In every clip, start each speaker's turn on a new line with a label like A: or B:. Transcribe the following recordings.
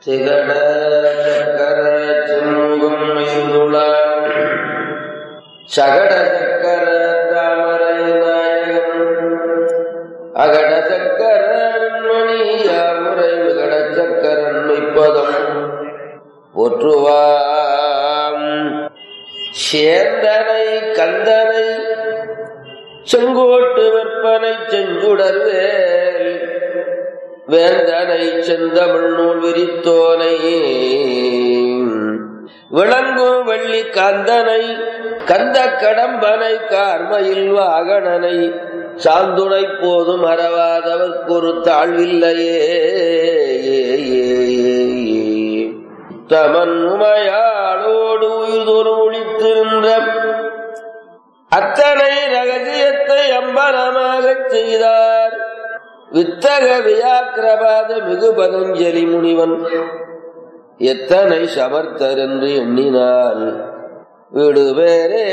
A: திகட சக்கர செங்கும் மைந்துள சகட சக்கர தாமரை நாயகன் அகட சக்கர மணியாமுறை விகட சக்கரன் மெய்ப்பதம் ஒற்றுவாம் சேந்தனை கந்தனை செங்கோட்டு விற்பனை செஞ்சுடர்வேல் வேந்தனை செந்தமிழ் நூல் விரித்தோனை விளங்கும் வெள்ளி கந்தனை கந்த கடம்பனை கார்மையில் வாகனனை சாந்துணை போதும் அறவாதவர்க்கு ஒரு தாழ்வில்லையே தமன் உமையாளோடு உயிர்தோறும் ஒழித்திருந்த அத்தனை ரகசியத்தை அம்பலமாகச் செய்தார் வித்தக வியாக்கிரபாத மிகு பதஞ்சலி முனிவன் எத்தனை சமர்த்தர் என்று எண்ணினால் விடுவேரே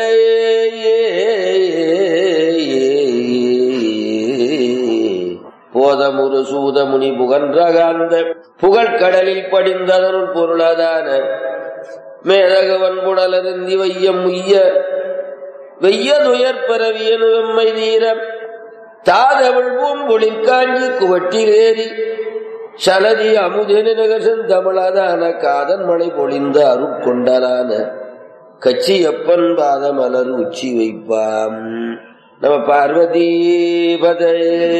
A: போதமுரு சூதமுனி புகன்றகாந்த புகழ்கடலில் படிந்ததனுள் பொருளாதான மேதகவன் புடலருந்தி வையம் உய்ய வெய்யதுயர் பரவியனு வெம்மை தீர தாதவள் பூம்பொழில் காஞ்சி குவட்டிலேறி சலதி அமுதெனு நகசன் தமிழாதான காதன் மழை பொழிந்த அருட்கொண்டரான கச்சியப்பன் பாதமலர் உச்சி வைப்பாம் நம பார்வதி பதே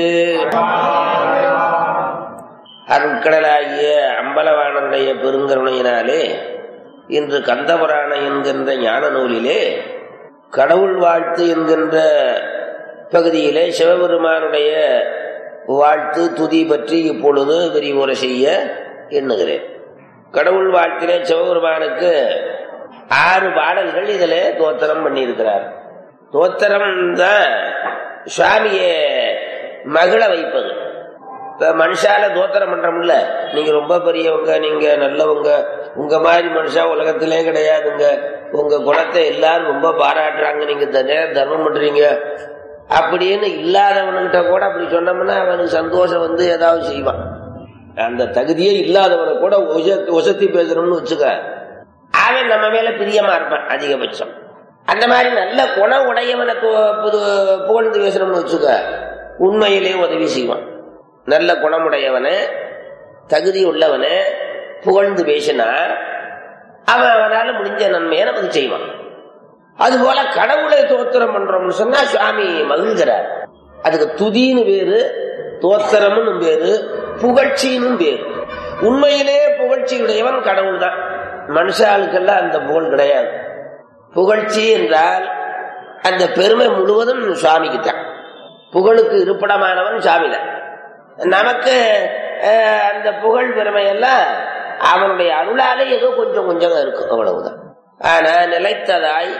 A: அருட்கடலாகிய அம்பலவாணனுடைய பெருங்கருணையினாலே இன்று கந்தபுராணம் என்கின்ற ஞான நூலிலே கடவுள் வாழ்த்து என்கின்ற பகுதியிலே சிவபெருமானுடைய வாழ்த்து துதி பற்றி இப்பொழுது விரிவுரை செய்ய எண்ணுகிறேன் கடவுள் வாழ்த்திலே சிவபெருமானுக்கு ஆறு பாடல்கள் இதுல தோத்திரம் பண்ணியிருக்கிறார் தோத்திரம் தான் சுவாமியை மகிழ வைப்பது இப்ப மனுஷால தோத்திரம் பண்றோம்ல நீங்க ரொம்ப பெரியவங்க நீங்க நல்லவங்க உங்க மாதிரி மனுஷா உலகத்திலே கிடையாதுங்க உங்க குணத்தை எல்லாரும் ரொம்ப பாராட்டுறாங்க நீங்க தனியா தர்மம் பண்றீங்க அப்படின்னு இல்லாதவனுக்கிட்ட கூட அப்படி சொன்னோம்னா அவனுக்கு சந்தோஷம் வந்து ஏதாவது செய்வான் அந்த தகுதியே இல்லாதவனை கூட உசத்தி பேசணும்னு வச்சுக்க அவன் நம்ம மேல பிரியமா இருப்பான் அதிகபட்சம் அந்த மாதிரி நல்ல குணம் உடையவனை புகழ்ந்து பேசணும்னு வச்சுக்க உண்மையிலே உதவி செய்வான் நல்ல குணமுடையவனை தகுதி உள்ளவனை புகழ்ந்து பேசினா அவன் அவனால முடிஞ்ச நன்மையை நமக்கு செய்வான் அதுபோல கடவுளை தோத்திரம் பண்றோம்னு சொன்னா சுவாமி மகிழ்கிறார் அதுக்கு துதின்னு பேரு தோத்திரம்னு பேரு புகழ்ச்சின்னு பேரு உண்மையிலே புகழ்ச்சி உடையவன் கடவுள் தான் மனுஷாளுக்கெல்லாம் அந்த புகழ் கிடையாது புகழ்ச்சி என்றால் அந்த பெருமை முழுவதும் சுவாமிக்கு தான் புகழுக்கு இருப்பிடமானவன் சுவாமி தான் நமக்கு அந்த புகழ் பெருமை எல்லாம் அவனுடைய அருளாலே ஏதோ கொஞ்சம் கொஞ்சம் இருக்கும் அவ்வளவுதான் ஆனா நிலைத்ததாய்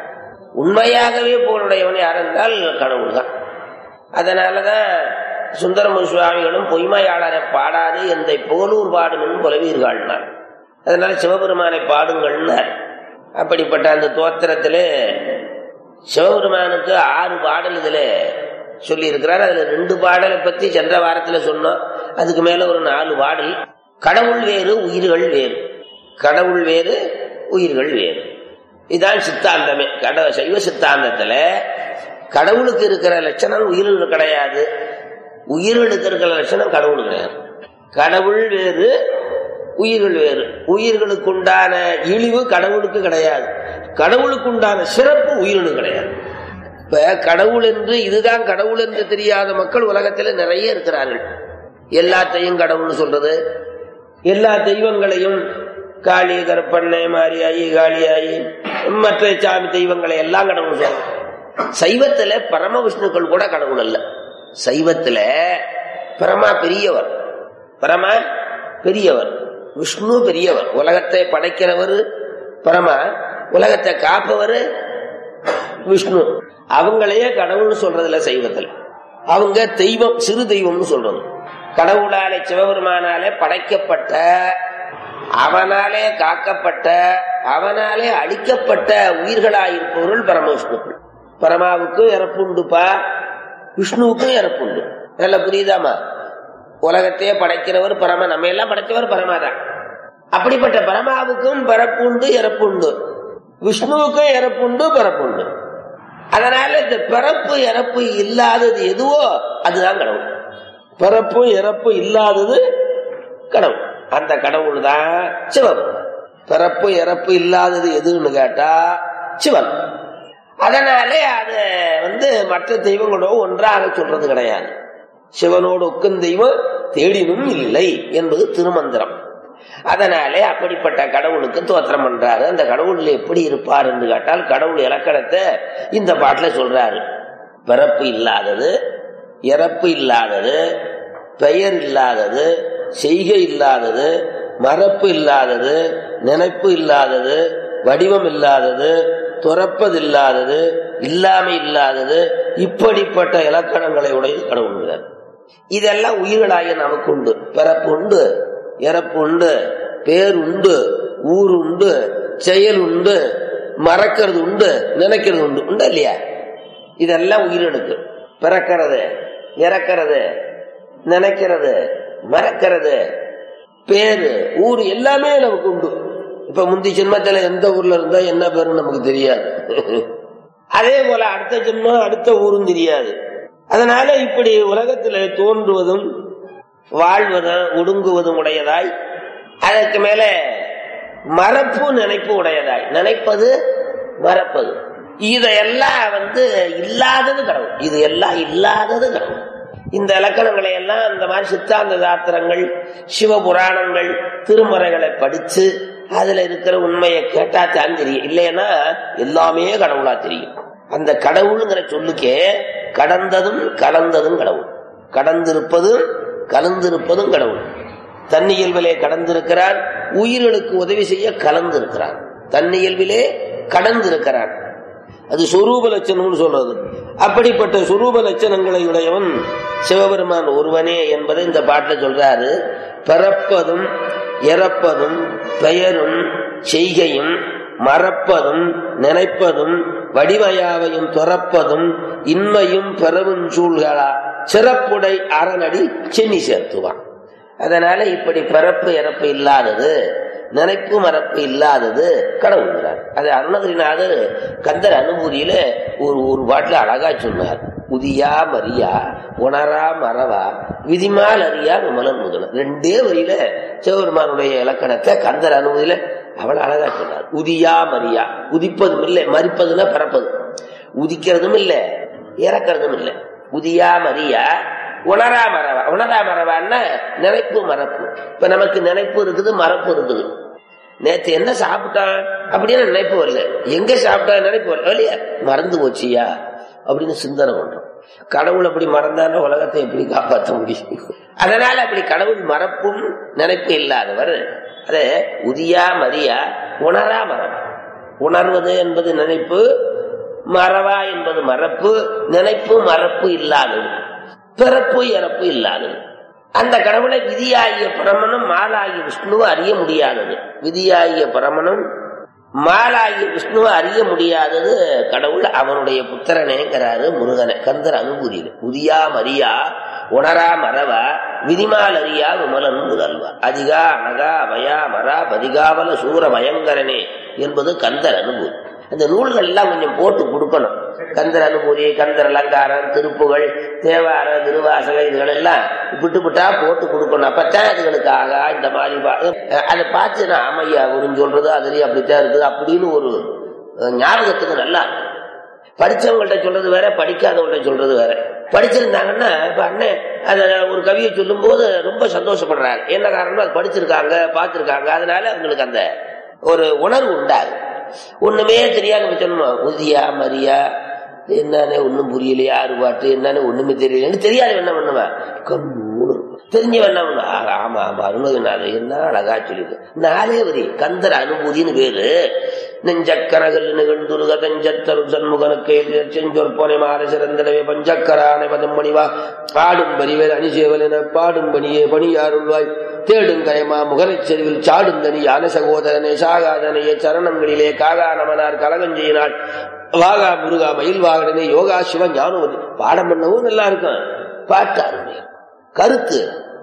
A: உண்மையாகவே புகழுடையவன் யார் என்றால் கடவுள் தான் அதனாலதான் சுந்தரமு சுவாமிகளும் பொய்மையாளரை பாடாது எந்த புகழூர் பாடும் புலவீர்கள்னார் அதனால சிவபெருமானை பாடுங்கள்னார் அப்படிப்பட்ட அந்த தோத்திரத்திலே சிவபெருமானுக்கு ஆறு பாடல் இதுல சொல்லி இருக்கிறார் அதுல ரெண்டு பாடலை பத்தி சென்ற வாரத்துல சொன்னோம் அதுக்கு மேல ஒரு நாலு பாடல் கடவுள் வேறு உயிர்கள் வேறு கடவுள் வேறு உயிர்கள் வேறு இதுதான் சித்தாந்தமே கட சைவ சித்தாந்தத்துல கடவுளுக்கு இருக்கிற லட்சணம் உயிர்களுக்கு கிடையாது உயிர்களுக்கு இருக்கிற லட்சணம் கடவுள் கிடையாது கடவுள் வேறு உயிர்கள் வேறு உயிர்களுக்கு உண்டான இழிவு கடவுளுக்கு கிடையாது கடவுளுக்கு உண்டான சிறப்பு உயிர்களுக்கு கிடையாது இப்ப கடவுள் என்று இதுதான் கடவுள் என்று தெரியாத மக்கள் உலகத்தில் நிறைய இருக்கிறார்கள் எல்லாத்தையும் கடவுள் சொல்றது எல்லா தெய்வங்களையும் காளி கருப்பண்ணை மாரியாயி காளியாயி மற்ற சாமி தெய்வங்களை எல்லாம் கடவுள் சொல்றது சைவத்துல பரம விஷ்ணுக்கள் கூட கடவுள் அல்ல சைவத்துல பரமா பெரியவர் பரமா பெரியவர் விஷ்ணு பெரியவர் உலகத்தை படைக்கிறவர் பரமா உலகத்தை காப்பவர் விஷ்ணு அவங்களையே கடவுள்னு சொல்றதுல சைவத்தில் அவங்க தெய்வம் சிறு தெய்வம்னு சொல்றது கடவுளாலே சிவபெருமானாலே படைக்கப்பட்ட அவனாலே காக்கப்பட்ட அவனாலே அழிக்கப்பட்ட உயிர்களாயிருப்பவர்கள் பரமவிஷ்ணுக்கள் பரமாவுக்கும் இறப்புண்டுப்பா விஷ்ணுவுக்கும் இறப்புண்டு நல்லா புரியுதாமா உலகத்தையே படைக்கிறவர் பரம நம்ம எல்லாம் படைச்சவர் பரமாதான் அப்படிப்பட்ட பரமாவுக்கும் பிறப்புண்டு இறப்புண்டு விஷ்ணுவுக்கும் இறப்புண்டு பிறப்புண்டு அதனால இந்த பிறப்பு இறப்பு இல்லாதது எதுவோ அதுதான் கடவுள் பிறப்பு இறப்பு இல்லாதது கடவுள் அந்த கடவுள் தான் சிவன் பிறப்பு இறப்பு இல்லாதது எதுன்னு கேட்டா சிவன் அதனாலே அத வந்து மற்ற தெய்வங்களோட ஒன்றாக சொல்றது கிடையாது சிவனோடு ஒக்கும் தெய்வம் தேடினும் இல்லை என்பது திருமந்திரம் அதனாலே அப்படிப்பட்ட கடவுளுக்கு தோத்திரம் பண்றாரு அந்த கடவுள் எப்படி இருப்பார் என்று கேட்டால் கடவுள் இலக்கணத்தை இந்த பாட்டுல சொல்றாரு பிறப்பு இல்லாதது இறப்பு இல்லாதது பெயர் இல்லாதது செய்கை இல்லாதது மறப்பு இல்லாதது நினைப்பு இல்லாதது வடிவம் இல்லாதது துறப்பதில்லாதது இல்லாமை இல்லாதது இப்படிப்பட்ட இலக்கணங்களை உடைய கடவுள்கிறார் இதெல்லாம் உயிர்களாகிய நமக்கு உண்டு பிறப்பு உண்டு இறப்பு உண்டு பேர் உண்டு ஊர் உண்டு செயல் உண்டு மறக்கிறது உண்டு நினைக்கிறது உண்டு உண்டா இல்லையா இதெல்லாம் உயிரினுக்கு பிறக்கிறது இறக்கிறது நினைக்கிறது மறக்கிறது பேரு ஊர் எல்லாமே நமக்கு உண்டு இப்ப முந்தி ஜென்மத்துல எந்த ஊர்ல இருந்தா என்ன பேருன்னு நமக்கு தெரியாது அதே போல அடுத்த ஜென்மம் அடுத்த ஊரும் தெரியாது அதனால இப்படி உலகத்துல தோன்றுவதும் வாழ்வதும் ஒடுங்குவதும் உடையதாய் அதற்கு மேல மறப்பு நினைப்பு உடையதாய் நினைப்பது மறப்பது இதையெல்லாம் வந்து இல்லாதது கடவுள் இது எல்லாம் இல்லாதது கடவுள் இந்த இலக்கணங்களை எல்லாம் இந்த மாதிரி சித்தாந்த சாத்திரங்கள் சிவபுராணங்கள் திருமறைகளை படிச்சு அதுல இருக்கிற உண்மையை கேட்டா தான் தெரியும் இல்லைன்னா எல்லாமே கடவுளா தெரியும் அந்த கடவுளுங்கிற சொல்லுக்கே கடந்ததும் கலந்ததும் கடவுள் கடந்திருப்பதும் கலந்திருப்பதும் கடவுள் தன்னியல்விலே கடந்திருக்கிறான் உயிர்களுக்கு உதவி செய்ய கலந்திருக்கிறான் தன்னியல்விலே கடந்திருக்கிறான் அது சொரூப லட்சணம்னு சொல்றது அப்படிப்பட்ட சொரூப லட்சணங்களை உடையவன் சிவபெருமான் ஒருவனே என்பதை இந்த பாட்டில் சொல்றாரு பிறப்பதும் இறப்பதும் பெயரும் செய்கையும் மறப்பதும் நினைப்பதும் வடிவயாவையும் துறப்பதும் இன்மையும் பெறவும் சூழ்களா சிறப்புடை அரணடி சென்னி சேர்த்துவான் அதனால இப்படி பிறப்பு இறப்பு இல்லாதது நினைப்பு மறப்பு இல்லாதது கடவுள்கிறார் அது அருணகிரிநாதர் கந்தர் அனுபூதியில ஒரு ஒரு பாட்டுல அழகா சொன்னார் உதியா மரியா உணரா மறவா விதிமால் அறியா விமலன் முதல் ரெண்டே வரியில சிவபெருமானுடைய இலக்கணத்தை கந்தர் அனுபூதியில அவள் அழகா சொன்னார் உதியா மரியா உதிப்பதும் இல்லை மறிப்பதுன்னா பிறப்பது உதிக்கிறதும் இல்லை இறக்கிறதும் இல்லை உதியா மரியா உணரா மரவா உணரா மரவான்னா நினைப்பு மறப்பு இப்ப நமக்கு நினைப்பு இருக்குது மறப்பு இருக்குது நேத்து என்ன சாப்பிட்டான் அப்படின்னு நினைப்பு வரல எங்க சாப்பிட்டா நினைப்பு வரல இல்லையா மறந்து போச்சியா அப்படின்னு சிந்தனை பண்றோம் கடவுள் அப்படி மறந்தான உலகத்தை எப்படி காப்பாற்ற முடியும் அதனால அப்படி கடவுள் மறப்பும் நினைப்பு இல்லாதவர் அது உதியா மரியா உணரா மரம் உணர்வது என்பது நினைப்பு மறவா என்பது மறப்பு நினைப்பு மறப்பு இல்லாதது பிறப்பு இறப்பு இல்லாதது அந்த கடவுளை விதியாகிய பரமனும் மாலாகிய விஷ்ணுவை அறிய முடியாதது விதியாகிய பரமனும் மாலாகிய விஷ்ணுவை அறிய முடியாதது கடவுள் அவனுடைய புத்திரனேங்கிறாரு முருகனை கந்தர் அனுபூதியில் உதியா மரியா உணரா மரவா விதிமால் அறியா விமலன் முதல்வா அதிகா அனகா அபயா மரா பதிகாவல சூர பயங்கரனே என்பது கந்தர் அனுபூதி அந்த நூல்கள் எல்லாம் கொஞ்சம் போட்டு கொடுக்கணும் கந்தர் அனுபூதி கந்தர் அலங்காரம் திருப்புகள் தேவார திருவாசக இதுகள் எல்லாம் விட்டு விட்டா போட்டு கொடுக்கணும் அப்பத்தான் அதுகளுக்கு ஆகா இந்த மாதிரி அதை பார்த்து நான் ஆமையா ஒரு சொல்றது அதுலயும் அப்படித்தான் இருக்குது அப்படின்னு ஒரு ஞாபகத்துக்கு நல்லா படிச்சவங்கள்ட்ட சொல்றது வேற படிக்காதவங்கள்ட்ட சொல்றது வேற படிச்சிருந்தாங்கன்னா இப்ப அண்ணன் அத ஒரு கவியை சொல்லும் போது ரொம்ப சந்தோஷப்படுறாரு என்ன காரணம் அது படிச்சிருக்காங்க பார்த்திருக்காங்க அதனால அவங்களுக்கு அந்த ஒரு உணர்வு உண்டாகும் ஒண்ணுமே தெரியாம சொல்லணும் உதியா மரியா என்னன்னு ஒண்ணும் புரியலையா ஆறு பாட்டு என்னன்னு ஒண்ணுமே தெரியல தெரியாது என்ன பண்ணுவேன் கண்ணூடு தெரிஞ்சவன் என்ன பண்ணுவா ஆமா ஆமா அருணகிரிநாதர் என்ன அழகா சொல்லிருக்கு நாளே வரி கந்தர் அனுபூதின்னு பேரு நெஞ்சக்கரகல் நிகழ்ந்துருக தஞ்சத்தரு சண்முகனுக்கு செஞ்சொற்பனை மாற சிறந்தனவே பஞ்சக்கரானை பதம் மணிவா ஆடும் பரிவேல் அணிசேவல் என பாடும் பணியே பணியாருள்வாய் தேடும் கயமா முகரைச் செறிவில் சாடும் தனி யான சகோதரனே சாகாதனையே சரணங்களிலே காகா நமனார் கலகஞ்செய்யினாள் வாகா முருகா மயில் வாகனனே யோகா சிவ ஞானவதி பாடம் பண்ணவும் நல்லா இருக்கும் பாட்டு அருமை கருத்து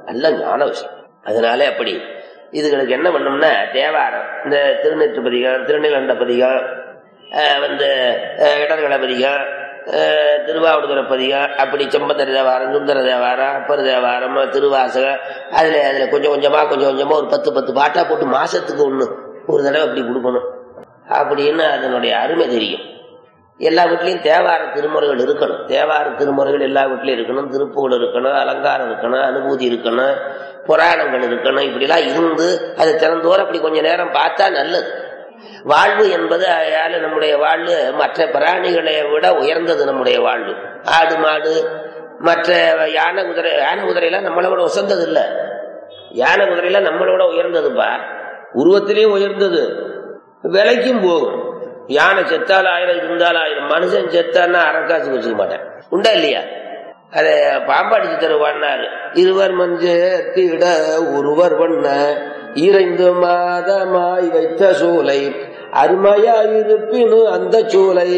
A: நல்ல ஞான விஷயம் அதனால அப்படி இதுகளுக்கு என்ன பண்ணோம்னா தேவாரம் இந்த திருநெற்று பதிகம் திருநீலண்ட பதிகம் அஹ் வந்து அஹ் இடர்கள பதிகம் அஹ் திருவாவடுதுறை பதிகம் அப்படி செம்பந்தர தேவாரம் சுந்தர தேவாரம் அப்பர் தேவாரம் திருவாசகம் அதுல அதுல கொஞ்சம் கொஞ்சமா கொஞ்சம் கொஞ்சமா ஒரு பத்து பத்து பாட்டா போட்டு மாசத்துக்கு ஒண்ணு ஒரு தடவை அப்படி கொடுக்கணும் அப்படின்னு அதனுடைய அருமை தெரியும் எல்லா வீட்லயும் தேவார திருமுறைகள் இருக்கணும் தேவார திருமுறைகள் எல்லா வீட்லயும் இருக்கணும் திருப்புகள் இருக்கணும் அலங்காரம் இருக்கணும் அனுபூதி இருக்கணும் புராணங்கள் இருக்கணும் இப்படிலாம் இருந்து அதை திறந்தோர் அப்படி கொஞ்ச நேரம் பார்த்தா நல்லது வாழ்வு என்பது அயால நம்முடைய வாழ்வு மற்ற பிராணிகளை விட உயர்ந்தது நம்முடைய வாழ்வு ஆடு மாடு மற்ற யானை குதிரை யானை குதிரையெல்லாம் நம்மளை விட உசந்தது இல்ல யானை குதிரையெல்லாம் நம்மளை விட உயர்ந்ததுப்பா உருவத்திலேயும் உயர்ந்தது விலைக்கும் போகும் யானை செத்தால் ஆயிரம் இருந்தால் ஆயிரம் மனுஷன் செத்தான்னா அரைக்காசு வச்சுக்க மாட்டேன் உண்டா இல்லையா அத பாம்பாடிச்சு தருவான்னாரு இருவர் மஞ்சத்திட ஒருவர் வண்ண இறைந்து மாதமாய் வைத்த சூளை அருமையாயிருப்பினு அந்த சூளை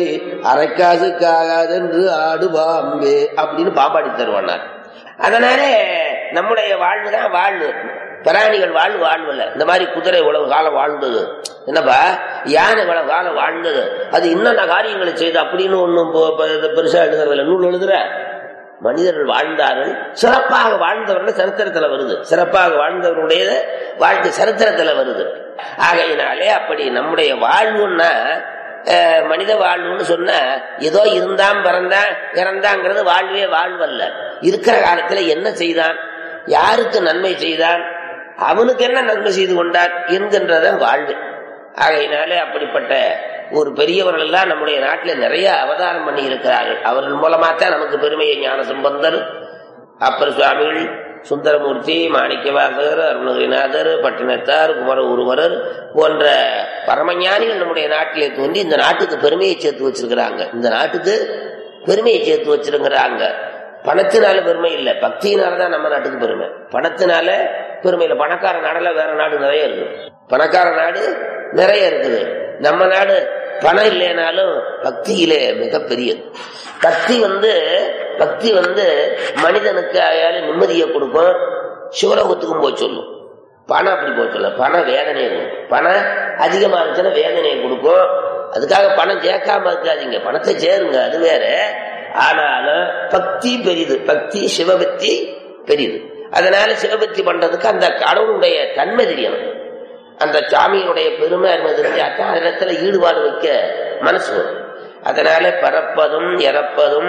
A: அரைக்காசுக்காகாதென்று ஆடு பாம்பே அப்படின்னு பாம்பாடி தருவானார் அதனால நம்முடைய வாழ்வுதான் வாழ்வு பிராணிகள் வாழ்வு வாழ்வல்ல இந்த மாதிரி குதிரை உழவு காலம் வாழ்ந்தது என்னப்பா யானை இவ்வளவு காலம் வாழ்ந்தது அது என்னென்ன காரியங்களை செய்து அப்படின்னு ஒன்னும் பெருசா எழுதுறதில்ல நூல் எழுதுற மனிதர்கள் வாழ்ந்தார்கள் சிறப்பாக வாழ்ந்தவர்கள் சரித்திரத்துல வருது சிறப்பாக வாழ்ந்தவருடைய வாழ்க்கை சரித்திரத்துல வருது ஆகையினாலே அப்படி நம்முடைய வாழ்வுன்னா அஹ், மனித வாழ்வுன்னு சொன்னா ஏதோ இருந்தான் பிறந்தான் இறந்தாங்கிறது வாழ்வே வாழ்வல்ல இருக்கிற காலத்துல என்ன செய்தான் யாருக்கு நன்மை செய்தான் அவனுக்கு என்ன நன்மை செய்து கொண்டான் என்கின்றத வாழ்வு ஆகையினாலே அப்படிப்பட்ட ஒரு பெரியவர்கள் எல்லாம் நம்முடைய நாட்டில் நிறைய அவதாரம் பண்ணி இருக்கிறார்கள் அவர்கள் மூலமா தான் நமக்கு பெருமையை ஞான சம்பந்தர் அப்பர் சுவாமிகள் சுந்தரமூர்த்தி மாணிக்கவாசகர் அருணகிரிநாதர் பட்டினத்தார் குமர உருவரர் போன்ற பரமஞானிகள் நம்முடைய நாட்டிலே தோன்றி இந்த நாட்டுக்கு பெருமையை சேர்த்து வச்சிருக்கிறாங்க இந்த நாட்டுக்கு பெருமையை சேர்த்து வச்சிருக்கிறாங்க பணத்தினால பெருமை இல்லை பக்தியினாலதான் நம்ம நாட்டுக்கு பெருமை பணத்தினால பெருமை இல்லை பணக்கார நாடுல வேற நாடு நிறைய இருக்கு பணக்கார நாடு நிறைய இருக்குது நம்ம நாடு பணம் இல்லைனாலும் பக்தியிலே மிகப்பெரியது பக்தி வந்து பக்தி வந்து மனிதனுக்கு அயால நிம்மதியை கொடுக்கும் சிவலோகத்துக்கும் போய் சொல்லும் பணம் அப்படி போய் சொல்ல பணம் வேதனையை கொடுக்கும் பணம் அதிகமா இருந்துச்சுன்னா வேதனையை கொடுக்கும் அதுக்காக பணம் சேர்க்காம இருக்காதீங்க பணத்தை சேருங்க அது வேற ஆனாலும் பக்தி பெரிது பக்தி சிவபக்தி பெரிது அதனால சிவபக்தி பண்றதுக்கு அந்த கடவுளுடைய தன்மை தெரியணும் அந்த சாமியினுடைய பெருமை அருமை தெரிஞ்சாத்தான் இடத்துல ஈடுபாடு வைக்க மனசு வரும் அதனால பறப்பதும் இறப்பதும்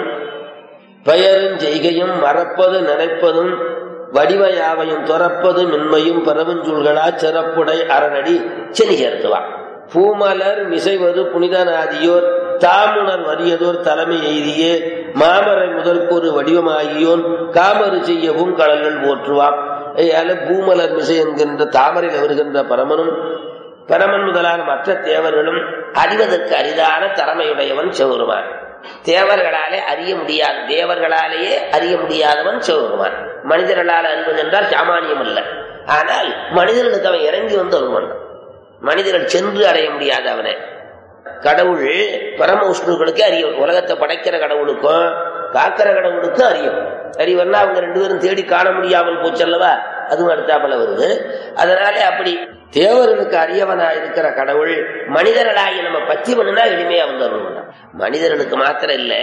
A: பெயரும் செய்கையும் மறப்பது நினைப்பதும் வடிவையாவையும் துறப்பது மின்மையும் பரவஞ்சூழ்களா சிறப்புடை அரணடி செனி சேர்த்துவான் பூமலர் மிசைவது புனிதநாதியோர் தாமுணர் வறியதோர் தலைமை எய்தியே மாமரை முதற்கொரு வடிவமாகியோன் காமறு செய்யவும் கடல்கள் போற்றுவான் ஐயால பூமலர் மிசை என்கின்ற தாமரையில் வருகின்ற பரமனும் பரமன் முதலான மற்ற தேவர்களும் அறிவதற்கு அரிதான திறமையுடையவன் சிவருமான் தேவர்களாலே அறிய முடியாது தேவர்களாலேயே அறிய முடியாதவன் சிவருமான் மனிதர்களால் அறிவது என்றால் சாமானியம் அல்ல ஆனால் மனிதர்களுக்கு அவன் இறங்கி வந்து வருவான் மனிதர்கள் சென்று அடைய முடியாது அவனை கடவுள் பரம உஷ்ணுக்களுக்கு அறியும் உலகத்தை படைக்கிற கடவுளுக்கும் காக்கிற கடவுளுக்கும் அறியும் அறிவன்னா அவங்க ரெண்டு பேரும் தேடி காண முடியாமல் போச்சல்லவா அதுவும் அடுத்தாப்புல வருது அதனால அப்படி தேவர்களுக்கு அறியவனா இருக்கிற கடவுள் மனிதர்களாகி நம்ம பத்தி பண்ணுனா எளிமையா வந்து அருள் பண்ணான் மனிதர்களுக்கு மாத்திரம் இல்ல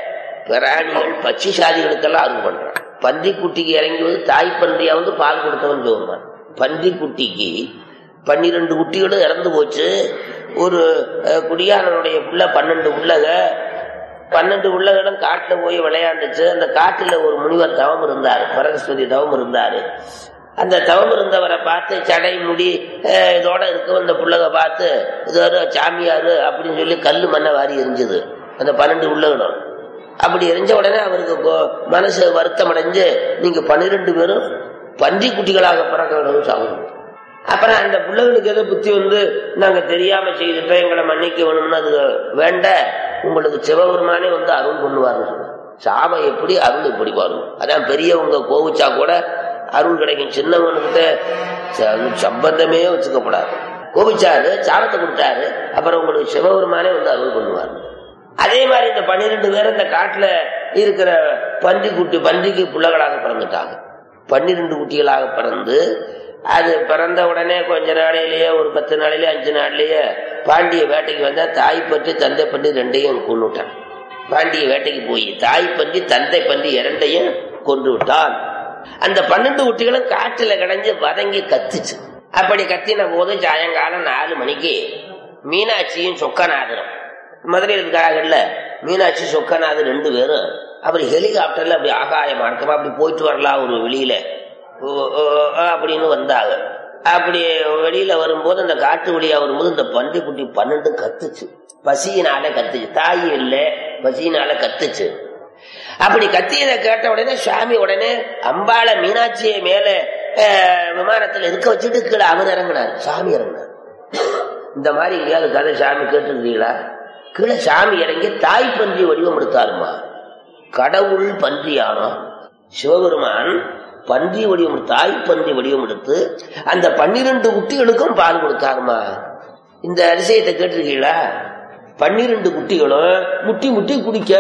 A: பிராணிகள் பட்சி சாதிகளுக்கெல்லாம் அருள் பண்றான் பன்றி குட்டிக்கு இறங்கி வந்து தாய் பன்றியா வந்து பால் கொடுத்தவன் ஜோர்மான் பன்றி குட்டிக்கு பன்னிரண்டு குட்டிகளும் இறந்து போச்சு ஒரு அஹ், குடியாரனுடைய புள்ள பன்னெண்டு உள்ளக பன்னெண்டு உள்ளகளும் காட்டுல போய் விளையாண்டுச்சு அந்த காட்டுல ஒரு முனிவர் தவம் இருந்தார் பரஸ்வதி தவம் இருந்தாரு அந்த தவம் இருந்தவரை பார்த்து சடை முடி அஹ், இதோட இருக்க அந்த புள்ளக பார்த்து இது ஒரு சாமியாரு அப்படின்னு சொல்லி கல்லு மண்ணை வாரி எரிஞ்சுது அந்த பன்னெண்டு உள்ளகளும் அப்படி எரிஞ்ச உடனே அவருக்கு கோ- மனசு வருத்தம் அடைஞ்சு நீங்க பன்னிரெண்டு பேரும் பன்றி குட்டிகளாக பிறக்க வேண்டும் சாகும் அப்புறம் அந்த பிள்ளைகளுக்கு ஏதோ புத்தி வந்து நாங்க தெரியாம செய்துட்டோம் எங்களை மன்னிக்க வேணும்னு அது வேண்ட உங்களுக்கு சிவபெருமானே வந்து அருள் பண்ணுவாருன்னு சொன்னார் சாபம் எப்படி அருள் எப்படி வரும் அதான் பெரியவங்க கோவிச்சா கூட அருள் கிடைக்கும் சின்னவனுக்கிட்ட ச- சம்பந்தமே வச்சுக்கப்படாது கோவிச்சாரு சாபத்தை கொடுத்தாரு அப்புறம் உங்களுக்கு சிவபெருமானே வந்து அருள் பண்ணுவார் அதே மாதிரி இந்த பன்னிரெண்டு பேர் இந்த காட்டுல இருக்கிற பன்றி குட்டி பன்றிக்கு பிள்ளைகளாக பிறந்துட்டாங்க பன்னிரண்டு குட்டிகளாக பிறந்து அது பிறந்த உடனே கொஞ்ச நாளையிலேயே ஒரு பத்து நாளிலேயே அஞ்சு நாள்லயே பாண்டிய வேட்டைக்கு வந்தா தாய் பற்றி தந்தை பற்றி ரெண்டையும் கொண்டு விட்டான் பாண்டிய வேட்டைக்கு போய் தாய் பன்றி தந்தை பன்றி இரண்டையும் கொண்டு விட்டான் அந்த பன்னெண்டு குட்டிகளும் காற்றுல கிடஞ்சு வதங்கி கத்துச்சு அப்படி கத்தின போது சாயங்காலம் நாலு மணிக்கு மீனாட்சியும் சொக்கநாதரும் மதுரையில் இருக்கிறாங்கல்ல மீனாட்சி சொக்கநாதர் ரெண்டு பேரும் அப்படி ஹெலிகாப்டர்ல அப்படி ஆகாய மார்க்கமா அப்படி போயிட்டு வரலாம் ஒரு வெளியில ஓ, ஓ, ஓ, அப்படின்னு வந்தாங்க அப்படி வெளியில வரும்போது அந்த காட்டு வழியா வரும்போது இந்த பன்றி குட்டி பன்னெண்டு கத்துச்சு பசியினால கத்துச்சு தாய் இல்லை பசியினால கத்துச்சு அப்படி கத்தியதை கேட்ட உடனே சுவாமி உடனே அம்பாள மீனாட்சியை மேல அஹ், விமானத்துல இருக்க வச்சுட்டு கீழே அவர் இறங்கினார் சாமி இறங்கினார் இந்த மாதிரி எங்கேயாவது கதை சாமி கேட்டுருக்கீங்களா கீழே சாமி இறங்கி தாய் பன்றி வடிவம் எடுத்தாருமா கடவுள் பன்றியானோ சிவபெருமான் பன்றி வடிவம் எடுத்து- தாய் பன்றி வடிவம் எடுத்து அந்த பன்னிரண்டு குட்டிகளுக்கும் பால் கொடுத்தாருமா இந்த அதிசயத்தை கேட்டிருக்கீங்களா பன்னிரண்டு குட்டிகளும் முட்டி முட்டி குடிக்க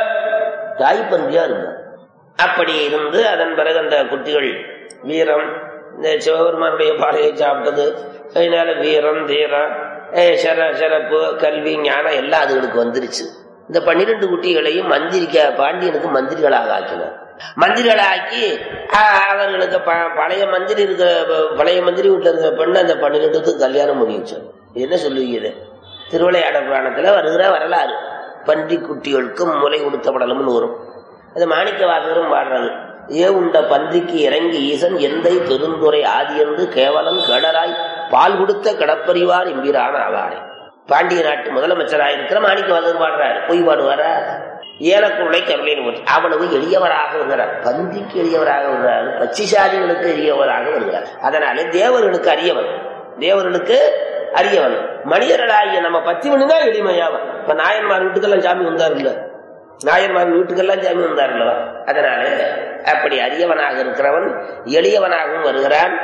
A: தாய் பன்றியா இருந்தார் அப்படி இருந்து அதன் பிறகு அந்த குட்டிகள் வீரம் இந்த சிவபெருமானுடைய பாலையை சாப்பிட்டது அதனால வீரம் தீரம் அஹ் சிற சிறப்பு கல்வி ஞானம் எல்லாம் அதுகளுக்கு வந்துருச்சு இந்த பன்னிரண்டு குட்டிகளையும் மந்திரிக்க பாண்டியனுக்கு மந்திரிகளாக ஆக்கினார் மந்திரிகளாக்கி அஹ், அவர்களுக்கு ப- பழைய மந்திரி இருக்கிற பழைய மந்திரி வீட்டுல இருக்கிற பெண்ணு அந்த பன்னிரெண்டுத்துக்கு கல்யாணம் பண்ணி வச்சார் என்ன சொல்லுவீங்க திருவிளையாட புராணத்துல வருகிற வரலாறு பன்றி குட்டிகளுக்கும் முலை கொடுத்த படலம்னு வரும் அது மாணிக்க வாசகரும் பாடுறது ஏ உண்ட பன்றிக்கு இறங்கி ஈசன் எந்தை பெருந்துரை ஆதி என்று கேவலம் கடராய் பால் கொடுத்த கடப்பறிவார் எம்பிரான் ஆவாரே பாண்டிய நாட்டு முதலமைச்சராக இருக்கிற மாணிக்க வாசகர் பாடுறாரு பொய் பாடுவாரா ஏலக்குள்ளை கருளைன்னு போச்சு அவ்வளவு எளியவராக வருகிறார் பன்றிக்கு எளியவராக வருகிறார் பச்சிசாதிகளுக்கு எளியவராக வருகிறார் அதனால தேவர்களுக்கு அரியவன் தேவர்களுக்கு அரியவன் மனிதர்களாகிய நம்ம பத்தி மணி தான் எளிமையாவன் இப்ப நாயன்மார் வீட்டுக்கெல்லாம் சாமி வந்தார் இல்ல நாயன்மார் வீட்டுக்கெல்லாம் சாமி வந்தார் இல்லவா அதனால அப்படி அரியவனாக இருக்கிறவன் எளியவனாகவும் வருகிறான்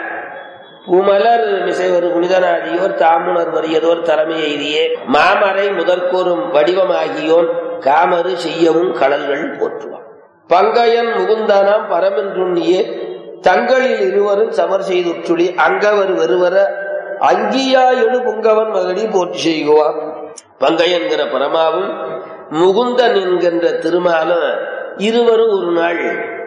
A: உமலர் மிசைவரு புனிதனாதியோர் தாமுனர் வரியதோர் தலைமை எய்தியே மாமரை முதற்கோரும் வடிவமாகியோன் காமரு செய்யவும் கடல்கள் போற்றுவான் பங்கையன் முகுந்தானாம் பரமென்றுண்ணியே தங்களில் இருவரும் சமர் செய்துற்றுளி அங்கவர் வெறுவர அங்கியா எழு புங்கவன் மகடி போற்றி செய்குவான் பங்கையன்கிற பரமாவும் முகுந்தன் என்கின்ற திருமாலும் இருவரும் ஒரு நாள்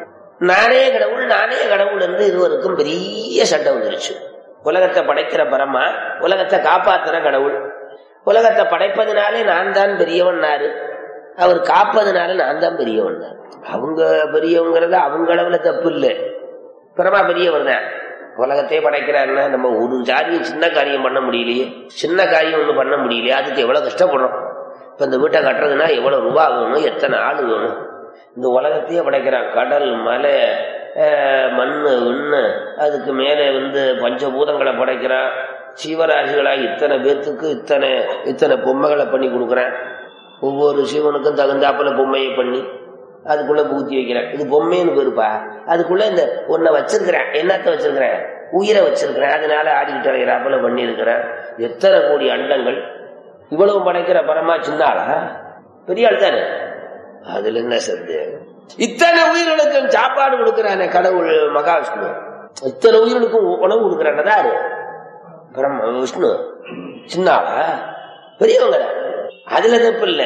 A: நானே கடவுள் நானே கடவுள் என்று இருவருக்கும் பெரிய சண்டை வந்துருச்சு உலகத்தை படைக்கிற பரமா உலகத்தை காப்பாத்துற கடவுள் உலகத்தை படைப்பதனாலே நான் தான் பெரியவன்னாரு அவர் காப்பதனால நான் தான் பெரியவன்னாரு அவங்க பெரியவங்கிறது அவங்க அளவுல தப்பு இல்லை பரமா பெரியவர் தான் உலகத்தையே படைக்கிறாருன்னா நம்ம ஒரு காரியம் சின்ன காரியம் பண்ண முடியலையே சின்ன காரியம் ஒண்ணு பண்ண முடியலையே அதுக்கு எவ்வளவு கஷ்டப்படுறோம் இப்ப இந்த வீட்டை கட்டுறதுன்னா எவ்வளவு ரூபா வேணும் எத்தனை ஆள் வேணும் இந்த உலகத்தையே படைக்கிறான் கடல் மலை அஹ், மண்ணு விண்ணு அதுக்கு மேலே வந்து பஞ்சபூதங்களை படைக்கிறான் சீவராசிகளாக இத்தனை பேர்த்துக்கு இத்தனை இத்தனை பொம்மைகளை பண்ணி கொடுக்குறேன் ஒவ்வொரு சிவனுக்கும் தகுந்தாப்புல பொம்மையை பண்ணி அதுக்குள்ள பூத்தி வைக்கிறேன் இது பொம்மைன்னு பேருப்பா அதுக்குள்ள இந்த ஒன்ன வச்சிருக்கிறேன் என்னத்த வச்சிருக்கிறேன் உயிரை வச்சிருக்கிறேன் அதனால ஆடிக்கிட்டு அலைகிறாப்புல பண்ணி இருக்கிறேன் எத்தனை கோடி அண்டங்கள் இவ்வளவு படைக்கிற பரமா சின்னாளா பெரிய ஆள் தானே அதுல என்ன சந்தேகம் இத்தனை உயிர்களுக்கும் சாப்பாடு கொடுக்கிறானே கடவுள் மகாவிஷ்ணு இத்தனை உயிர்களுக்கும் உணவு கொடுக்கிறான் யாரு பிரம்ம விஷ்ணு சின்னாளா பெரியவங்க அதுல தப்பு இல்லை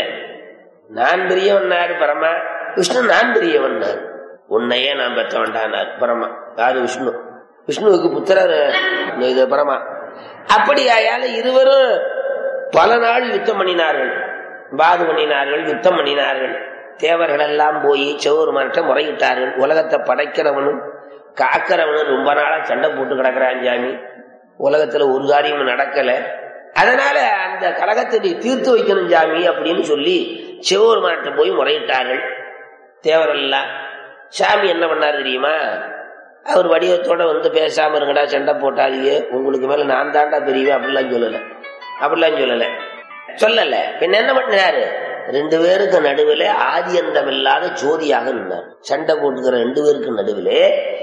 A: நான் பெரியவன்னாரு பரமா விஷ்ணு நான் பெரியவன்னார் உன்னையே நான் பெற்ற வேண்டானார் பரமா யாரு விஷ்ணு விஷ்ணுவுக்கு புத்திரர் இது பரமா அப்படி ஆயால இருவரும் பல நாள் யுத்தம் பண்ணினார்கள் பாது பண்ணினார்கள் யுத்தம் பண்ணினார்கள் தேவர்கள் எல்லாம் போய் சிவபெருமான்கிட்ட முறையிட்டார்கள் உலகத்தை படைக்கிறவனும் காக்கிறவனும் ரொம்ப நாளா சண்டை போட்டு கிடக்குறான் சாமி உலகத்துல ஒரு காரியமும் நடக்கல அதனால அந்த கலகத்தை நீ தீர்த்து வைக்கணும் சாமி அப்படின்னு சொல்லி சிவபெருமான்கிட்ட போய் முறையிட்டார்கள் தேவரெல்லாம் சாமி என்ன பண்ணாரு தெரியுமா அவர் வடிவத்தோட வந்து பேசாம இருங்கடா சண்டை போட்டாதீங்க உங்களுக்கு மேல நான் தாண்டா பெரியவே அப்படிலாம் சொல்லல அப்படிலாம் சொல்லல சொல்லல பின்ன என்ன பண்ணாரு ரெண்டு பேருக்கு நடுவில் ஆதி அந்தம் இல்லாத ஜோதியாக நின்னார் சண்டை போட்டுக்கிற ரெண்டு பேருக்கு நடுவிலே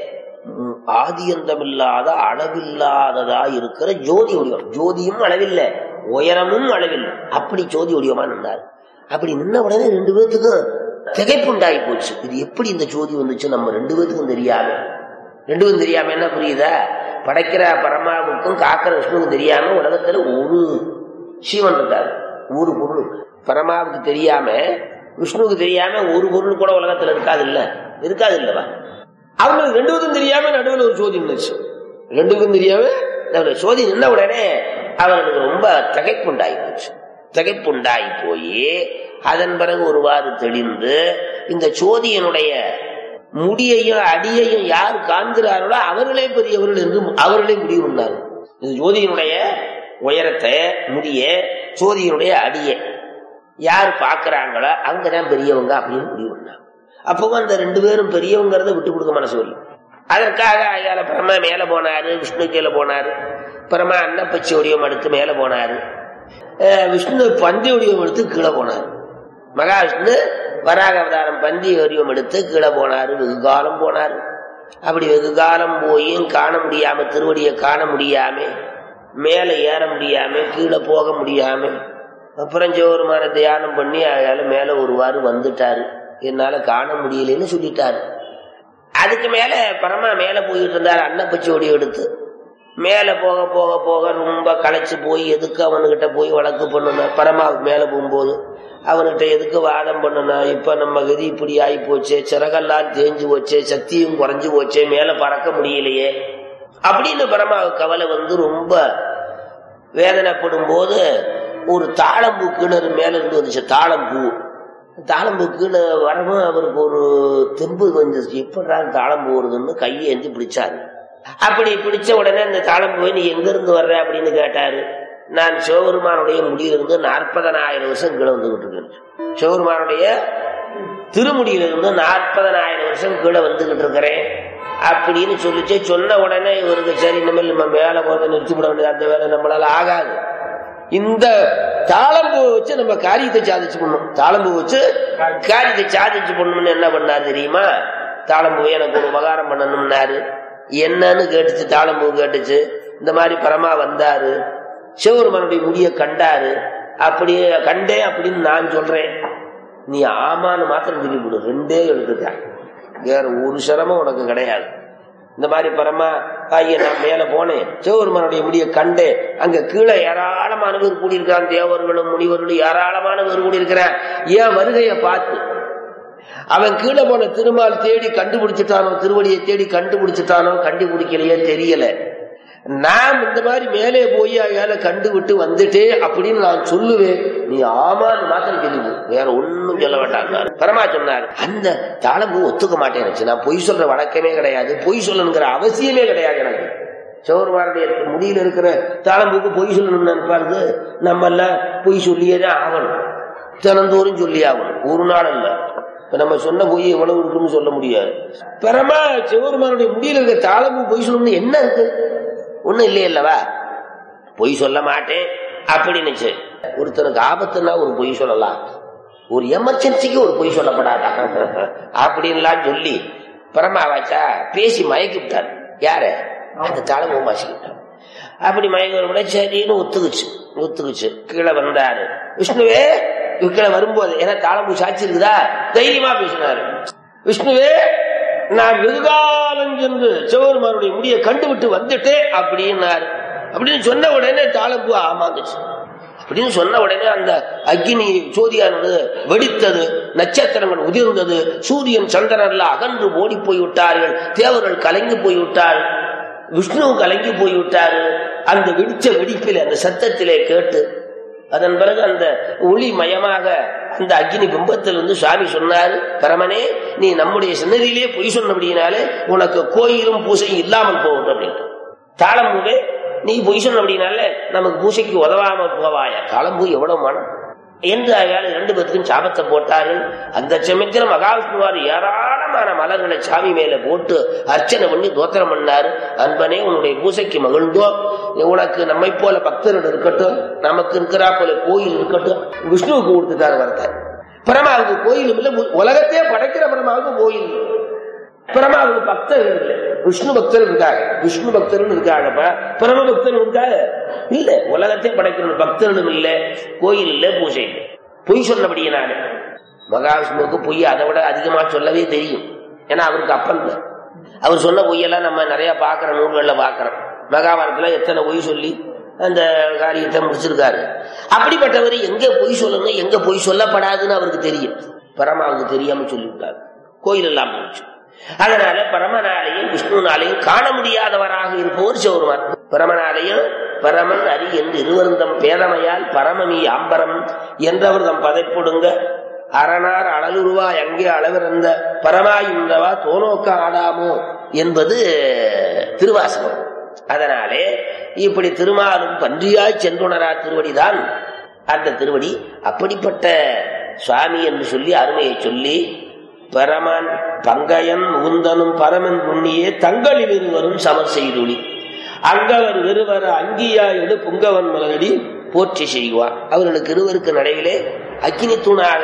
A: ம், ஆதி அந்தம் இல்லாத அளவில்லாததா இருக்கிற ஜோதி வடிவம் ஜோதியும் அளவில்லை உயரமும் அளவில்லை அப்படி ஜோதி வடிவமா நின்னார் அப்படி நின்ன உடனே ரெண்டு பேர்த்துக்கும் திகைப்பு உண்டாகி போச்சு இது எப்படி இந்த ஜோதி வந்துச்சு நம்ம ரெண்டு பேர்த்துக்கும் தெரியாது ரெண்டுக்கும் தெரியாம என்ன புரியுதா படைக்கிற பரமாவுக்கும் காக்கிற விஷ்ணுவுக்கும் தெரியாம உலகத்துல ஒரு சீவன் இருக்காது ஒரு பொருள் இருக்கு. பரமாவுக்கு தெரியாம விஷ்ணுவுக்கு தெரியாம ஒரு பொருள் கூட உலகத்துல இருக்காது இல்ல இருக்காது இல்லவா அவங்களுக்கு ரெண்டுக்கும் தெரியாம நடுவில் ஒரு சோதி நின்றுச்சு ரெண்டுக்கும் தெரியாம நடுவுல சோதி நின்ன உடனே அவர்களுக்கு ரொம்ப திகைப்புண்டாகி போச்சு திகைப்புண்டாகி போய் அதன் பிறகு ஒருவாறு தெளிந்து இந்த சோதியனுடைய முடியையும் அடியையும் யார் காண்கிறார்களோ அவர்களே பெரியவர்கள் என்று அவர்களே முடிவு பண்ணார்கள் இந்த ஜோதியினுடைய உயரத்தை முடிய சோதியினுடைய அடியை யார் பார்க்கறாங்களோ அவங்க தான் பெரியவங்க அப்படின்னு முடிவு பண்ணாங்க அப்பவும் அந்த ரெண்டு பேரும் பெரியவங்கிறத விட்டு கொடுக்க மனசு வரல அதற்காக அயால பிரம்மா மேல போனாரு விஷ்ணு கீழே போனாரு பிரம்மா அன்னப்பச்சி வடிவம் எடுத்து மேல போனாரு அஹ் விஷ்ணு பந்தி வடிவம் எடுத்து கீழே போனார் மகாவிஷ்ணு வராக அவதாரம் பந்தி வடிவம் எடுத்து கீழே போனாரு வெகு காலம் போனாரு அப்படி வெகு காலம் போயும் காண முடியாம திருவடியை காண முடியாம மேல ஏற முடியாம கீழே போக முடியாம அப்புறம் ஜோருமான தியானம் பண்ணி அதால மேல ஒருவாறு வந்துட்டாரு என்னால காண முடியலன்னு சொல்லிட்டாரு அதுக்கு மேல பரமா மேல போயிட்டு இருந்தாரு அன்னப்பச்சியோடி எடுத்து மேல போக போக போக ரொம்ப களைச்சு போய் எதுக்கு அவனுகிட்ட போய் வழக்கு பண்ணணும் பரமாவுக்கு மேல போகும்போது அவன்கிட்ட எதுக்கு வாதம் பண்ணணும் இப்ப நம்ம கதி இப்படி ஆகி போச்சே சிறகெல்லாம் தேஞ்சு போச்சே சக்தியும் குறைஞ்சு போச்சே மேல பறக்க முடியலையே அப்படின்னு பரமாவுக்கு கவலை வந்து ரொம்ப வேதனைப்படும் போது ஒரு தாளம்பூ கிணறு மேல இருந்து வந்துச்சு தாளம்பூ தாளம்பூ கீழே வரவும் அவருக்கு ஒரு தெம்பு வந்துச்சு எப்படா தாளம்பூ வருதுன்னு கையை ஏந்தி பிடிச்சாரு அப்படி பிடிச்ச உடனே அந்த தாளம்பூவை நீ எங்க இருந்து வர்ற அப்படின்னு கேட்டாரு நான் சிவபெருமானுடைய முடியிலிருந்து நாற்பதனாயிரம் வருஷம் கீழே வந்துகிட்டு இருக்கேன் சிவபெருமானுடைய திருமுடியிலிருந்து நாற்பதனாயிரம் வருஷம் கீழே வந்துகிட்டு இருக்கிறேன் அப்படின்னு சொல்லிச்சு சொன்ன உடனே இவருக்கு சரி இனிமேல் நம்ம மேல போதை நிறுத்தி விட வேண்டியது அந்த வேலை நம்மளால ஆகாது இந்த தாளம்பூ வச்சு நம்ம காரியத்தை சாதிச்சு பண்ணணும் தாளம்பூ வச்சு காரியத்தை சாதிச்சு பண்ணணும்னு என்ன பண்ணாரு தெரியுமா தாளம்பூ எனக்கு ஒரு உபகாரம் பண்ணணும்னாரு என்னன்னு கேட்டுச்சு தாளம்பூ கேட்டுச்சு இந்த மாதிரி பரமா வந்தாரு சிவபெருமானுடைய முடிய கண்டாரு அப்படியே கண்டேன் அப்படின்னு நான் சொல்றேன் நீ ஆமான்னு மாத்திரம் சொல்லி விடு ரெண்டே எழுதுதான் வேற ஒரு சிரமம் உனக்கு கிடையாது இந்த மாதிரி பரமா ஐயா நான் மேல போனேன் சிவபெருமானுடைய முடிய கண்டேன் அங்க கீழே ஏராளமான பேர் கூடியிருக்கான் தேவர்களும் முனிவர்களும் ஏராளமான பேர் கூடியிருக்கிறான் ஏன் வருகைய பார்த்து அவன் கீழே போன திருமால் தேடி கண்டுபிடிச்சிட்டானோ திருவடியை தேடி கண்டுபிடிச்சிட்டானோ கண்டுபிடிக்கலையே தெரியல நான் இந்த மாதிரி மேலே போய் அயால கண்டு விட்டு வந்துட்டே அப்படின்னு நான் சொல்லுவேன் நீ ஆமான்னு மாத்திரம் தெரியுது வேற ஒண்ணும் சொல்ல வேண்டாம் பரமா சொன்னார் அந்த தாளம்பூ ஒத்துக்க மாட்டேன் நான் பொய் சொல்ற வழக்கமே கிடையாது பொய் சொல்லணுங்கிற அவசியமே கிடையாது எனக்கு சௌர்வாருடைய முடியில இருக்கிற தாளம்பூக்கு பொய் சொல்லணும்னு நினைப்பாரு நம்ம எல்லாம் பொய் சொல்லியே தான் ஆகணும் தினந்தோறும் சொல்லி ஆகணும் ஒரு நாள் இல்ல இப்ப நம்ம சொன்ன பொய் எவ்வளவு இருக்குன்னு சொல்ல முடியாது பரமா சிவருமானுடைய முடியில இருக்கிற தாளம்பூ பொய் சொல்லணும்னு என்ன இருக்கு ஒண்ணும் இல்லையல்லவா பொய் சொல்ல மாட்டேன் அப்படின்னு ஒருத்தனுக்கு ஆபத்துன்னா ஒரு பொய் சொல்லலாம் ஒரு எமர்ஜென்சிக்கு ஒரு பொய் சொல்லப்படாதா அப்படின்லாம் சொல்லி பரமாவாச்சா பேசி மயக்கி விட்டார் யார அந்த தலைமை மாசிக்கிட்டார் அப்படி மயக்க விட சரின்னு ஒத்துக்குச்சு ஒத்துக்குச்சு கீழே வந்தாரு விஷ்ணுவே கீழே வரும்போது ஏன்னா தாளம்பூ சாட்சி இருக்குதா தைரியமா பேசினாரு விஷ்ணுவே நான் வெகுகாலம் சென்று சிவபெருமானுடைய முடியை கண்டுவிட்டு வந்துட்டேன் அப்படின்னாரு அப்படின்னு சொன்ன உடனே தாளம்பூ ஆமாந்துச்சு அப்படின்னு சொன்ன உடனே அந்த அக்னி சோதியானது வெடித்தது நட்சத்திரங்கள் உதிர்ந்தது சூரியன் சந்திரன்ல அகன்று ஓடி போய் விட்டார்கள் தேவர்கள் கலங்கி போய் விட்டார்கள் விஷ்ணு கலங்கி போய் விட்டாரு அந்த வெடிச்ச வெடிப்பில் அந்த சத்தத்திலே கேட்டு அதன் பிறகு அந்த ஒளி மயமாக அந்த அக்னி பிம்பத்திலிருந்து சுவாமி சொன்னாரு பரமனே நீ நம்முடைய சின்னதியிலே பொய் சொன்னபடினாலே உனக்கு கோயிலும் பூசையும் இல்லாமல் போகும் அப்படின்ட்டு தாளம்பூவே நீ பொய் சொன்னபடினால நமக்கு பூசைக்கு உதவாம போவாயா தாளம்பூ எவ்வளவு மனம் என்று அயால் இரண்டு பேருக்கும் சாபத்தை போட்டார்கள் அந்த சமயத்தில் மகாவிஷ்ணுவார் ஏராளமான மலர்களை சாமி மேல போட்டு அர்ச்சனை பண்ணி தோத்திரம் பண்ணாரு அன்பனே உன்னுடைய பூசைக்கு மகிழ்ந்தோ உனக்கு நம்மை போல பக்தர்கள் இருக்கட்டும் நமக்கு இருக்கிறா போல கோயில் இருக்கட்டும் விஷ்ணுவுக்கு கொடுத்துட்டாரு வரத்தை பரமாவுக்கு கோயிலும் இல்லை உலகத்தையே படைக்கிற பரமாவுக்கு கோயில் பரமாவுக்கு பக்தர்கள் இல்லை விஷ்ணு பக்தர் இருக்காங்க விஷ்ணு பக்தர்கள் இருக்காங்க பரம பக்தர் இருக்காங்க இல்ல உலகத்தை படைக்கிற பக்தர்களும் இல்ல கோயில் இல்ல பூஜை இல்லை பொய் சொன்னபடியினால மகாவிஷ்ணுவுக்கு பொய் அதை விட அதிகமா சொல்லவே தெரியும் ஏன்னா அவருக்கு அப்பன் அவர் சொன்ன பொய்யெல்லாம் நம்ம நிறைய பார்க்கிற நூல்களில் பார்க்கிறோம் மகாபாரதத்துல எத்தனை பொய் சொல்லி அந்த காரியத்தை முடிச்சிருக்காரு அப்படிப்பட்டவர் எங்க பொய் சொல்லணும் எங்க பொய் சொல்லப்படாதுன்னு அவருக்கு தெரியும் பரமாவுக்கு தெரியாம சொல்லிவிட்டார் கோயில் எல்லாம் போச்சு அதனால பரமனாலையும் விஷ்ணுனாலையும் காண முடியாதவராக இருப்பவர் சிவருமான் பரமனாலையும் பரமன் அரி என்று இருவருந்தம் பேதமையால் பரமமி ஆம்பரம் என்றவர் தம் பதைப்படுங்க அரணார் அழலுருவாய் அங்கே அளவிறந்த பரமாயுந்தவா தோனோக்க ஆடாமோ என்பது திருவாசகம் அதனாலே இப்படி திருமாலும் பன்றியாய் சென்றுணரா திருவடிதான் அந்த திருவடி அப்படிப்பட்ட சுவாமி என்று சொல்லி அருமையை சொல்லி பரமன் பங்கயன் முகுந்தனும் பரமன் புண்ணியே தங்களில் இருவரும் சமர் செய்துளி அங்கவர் இருவர் அங்கியா எடு புங்கவன் மலரடி போற்றி செய்வார் அவர்களுக்கு இருவருக்கு நடையிலே அக்கினி தூணாக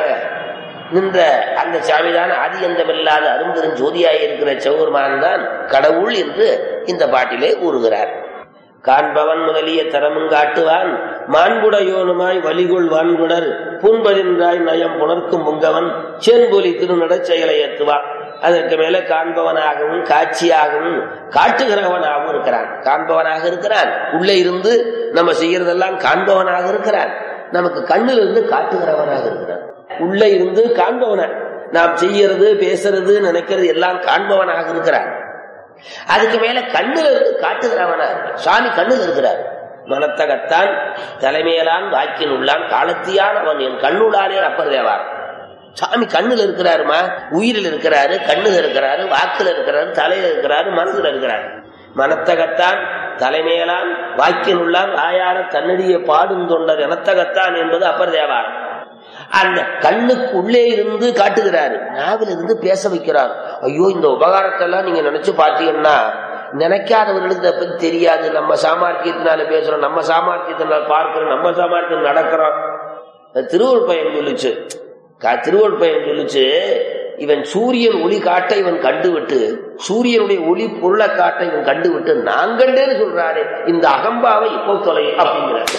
A: நின்ற அந்த சாமிதான் ஆதி அந்தமில்லாத அரும்பெரும் ஜோதியாய் இருக்கிற செவ்வருமான் தான் கடவுள் என்று இந்த பாட்டிலே கூறுகிறார் காண்பவன் முதலிய தரமும் காட்டுவான் மாண்புடையோனுமாய் வலிகுள் வான்குடர் பூன்பதின்றாய் நயம் புணர்க்கும் புங்கவன் சேன்பொலி திருநடச் செயலை ஏத்துவான் அதற்கு மேல காண்பவனாகவும் காட்சியாகவும் காட்டுகிறவனாகவும் இருக்கிறான் காண்பவனாக இருக்கிறான் உள்ளே இருந்து நம்ம செய்யறதெல்லாம் காண்பவனாக இருக்கிறான் நமக்கு கண்ணில் இருந்து காட்டுகிறவனாக இருக்கிறான் உள்ளே இருந்து காண்பவன நாம் செய்யறது பேசுறது நினைக்கிறது எல்லாம் காண்பவனாக இருக்கிறான் அதுக்கு மேல கண்ணுல இருந்து காட்டுகிறவனா இருக்கிறான் சுவாமி கண்ணுல இருக்கிறார் மனத்தகத்தான் தலைமையிலான் வாக்கின் உள்ளான் காலத்தியான் அவன் என் கண்ணுள்ளானே அப்பர் தேவார் சாமி கண்ணுல இருக்கிறாருமா உயிரில் இருக்கிறாரு கண்ணுல இருக்கிறாரு வாக்குல இருக்கிறாரு தலையில இருக்கிறாரு மனசுல இருக்கிறாரு மனத்தகத்தான் தலைமையிலான் வாக்கின் உள்ளான் ஆயார தன்னடியை பாடும் தொண்டர் எனத்தகத்தான் என்பது அப்பர் தேவாரம் அந்த கண்ணுக்கு உள்ளே இருந்து காட்டுகிறாரு நாவில் இருந்து பேச வைக்கிறார் ஐயோ இந்த உபகாரத்தை எல்லாம் நீங்க நினைச்சு பாத்தீங்கன்னா நினைக்காதவர்களுக்கு இதை பத்தி தெரியாது நம்ம சாமர்த்தியத்தினால பேசுறோம் நம்ம சாமர்த்தியத்தினால பார்க்கிறோம் நம்ம சாமர்த்தியம் நடக்கிறோம் திருவள்ளுவர் பையன் சொல்லிச்சு திருவள்ளுவர் பையன் சொல்லிச்சு இவன் சூரியன் ஒளி காட்ட இவன் கண்டுவிட்டு சூரியனுடைய ஒளி பொருளை காட்ட இவன் கண்டுவிட்டு நான் கண்டேன்னு சொல்றாரு இந்த அகம்பாவை இப்போ தொலை அப்படிங்கிறார்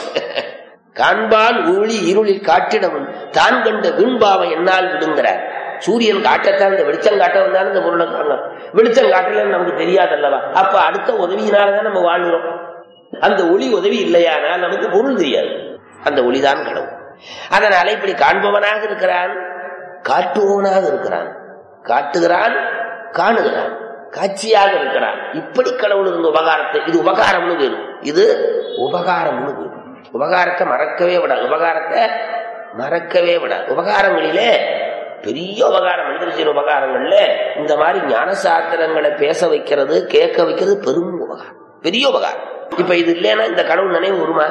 A: காண்பான் ஊழி இருளில் காட்டிடவன் தான் கண்ட விண்பாவை என்னால் விடுங்கிறார் சூரியன் காட்டத்தான் இந்த வெளிச்சம் காட்ட வந்தாலும் இந்த பொருளை காங்க வெளிச்சம் காட்டலன்னு நமக்கு தெரியாதல்லவா அப்ப அடுத்த உதவியினாலதான் நம்ம வாழ்கிறோம் அந்த ஒளி உதவி இல்லையானால் நமக்கு பொருள் தெரியாது அந்த ஒளிதான் கடவுள் அதனால இப்படி காண்பவனாக இருக்கிறான் காட்டுபவனாக இருக்கிறான் காட்டுகிறான் காணுகிறான் காட்சியாக இருக்கிறான் இப்படி கடவுள் இருந்த உபகாரத்தை இது உபகாரம்னு பேரு இது உபகாரம்னு பேரு உபகாரத்தை மறக்கவே விடாது உபகாரத்தை மறக்கவே விடாது உபகாரங்களிலே பெரிய உபகாரம் மந்திரிச்சின் உபகாரங்கள்ல இந்த மாதிரி ஞான சாத்திரங்களை பேச வைக்கிறது கேட்க வைக்கிறது பெரும் உபகாரம் பெரிய உபகாரம் இப்ப இது இல்லைன்னா இந்த கடவுள் நினைவு வருமா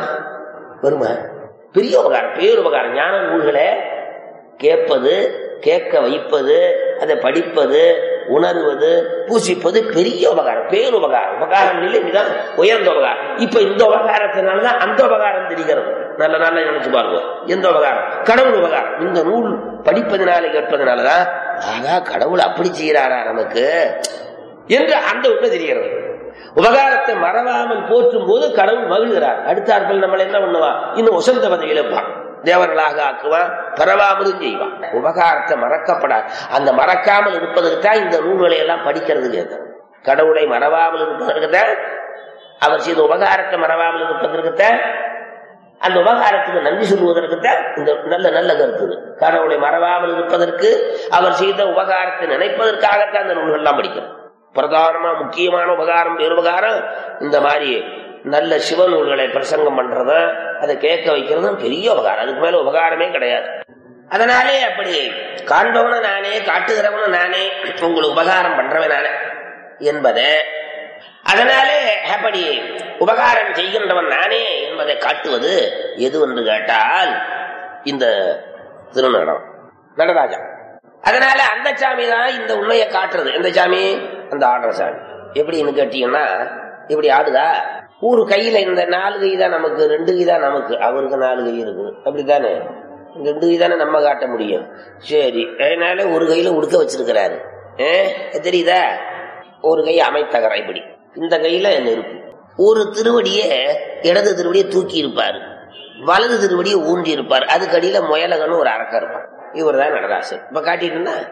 A: வருமா பெரிய உபகாரம் பேருபகாரம் ஞான நூல்களை கேட்பது கேட்க வைப்பது அதை படிப்பது உணர்வது பூசிப்பது பெரிய உபகாரம் பேருபகாரம் உபகாரங்களில் இதுதான் உயர்ந்த உபகாரம் இப்ப இந்த உபகாரத்தினாலதான் அந்த உபகாரம் தெரிகிறது நல்ல நல்ல நினைச்சு பாருங்க எந்த உபகாரம் கடவுள் உபகாரம் இந்த நூல் படிப்பதனால கேட்பதனாலதான் ஆகா கடவுள் அப்படி செய்யறாரா நமக்கு என்று அந்த உண்மை தெரிகிறது உபகாரத்தை மறவாமல் போற்றும் போது கடவுள் மகிழ்கிறார் அடுத்தார்கள் நம்மளை என்ன பண்ணுவான் இன்னும் உசந்த பதவியில் இருப்பான் தேவர்களாக ஆக்குவான் பரவாமலும் செய்வான் உபகாரத்தை மறக்கப்படாது அந்த மறக்காமல் இருப்பதற்கு தான் இந்த நூல்களை எல்லாம் படிக்கிறது கேட்கணும் கடவுளை மறவாமல் இருப்பதற்கு தான் அவர் செய்த உபகாரத்தை மறவாமல் இருப்பதற்கு தான் அந்த உபகாரத்துக்கு நன்றி சொல்வதற்கு தான் இந்த நல்ல நல்ல கருத்து கடவுளை மறவாமல் இருப்பதற்கு அவர் செய்த உபகாரத்தை நினைப்பதற்காகத்தான் அந்த நூல்கள்லாம் படிக்கணும் பிரதானமா முக்கியமான உபகாரம் பேருபகாரம் இந்த மாதிரி நல்ல சிவ நூல்களை பிரசங்கம் பண்றத அதை கேட்க வைக்கிறதும் பெரிய உபகாரம் அதுக்கு மேல உபகாரமே கிடையாது அதனாலே அப்படி காண்பவனும் நானே காட்டுகிறவனும் நானே உங்களுக்கு உபகாரம் பண்றவன் நானே என்பதை அதனாலே அப்படி உபகாரம் செய்கின்றவன் நானே என்பதை காட்டுவது எது என்று கேட்டால் இந்த திருநடம் நடராஜா அதனால அந்த சாமி தான் இந்த உண்மையை காட்டுறது எந்த சாமி அந்த ஆடுற சாமி எப்படின்னு கேட்டீங்கன்னா இப்படி ஆடுதா ஒரு கையில இந்த நாலு கை தான் நமக்கு ரெண்டு கை தான் நமக்கு அவருக்கு நாலு கை இருக்கு அப்படித்தானே ரெண்டு கை தானே நம்ம காட்ட முடியும் சரி அதனால ஒரு கையில உடுக்க வச்சிருக்கிறாரு தெரியுதா ஒரு கை அமைத்தகர இப்படி இந்த கையில நெருப்பு ஒரு திருவடிய இடது திருவடியை தூக்கி இருப்பாரு வலது திருவடியை ஊன்றி இருப்பார் அதுக்கு அடியில முயலகன்னு ஒரு அரக்க இருப்பான் இவர் தான் நடராசர் இப்ப காட்டிட்டு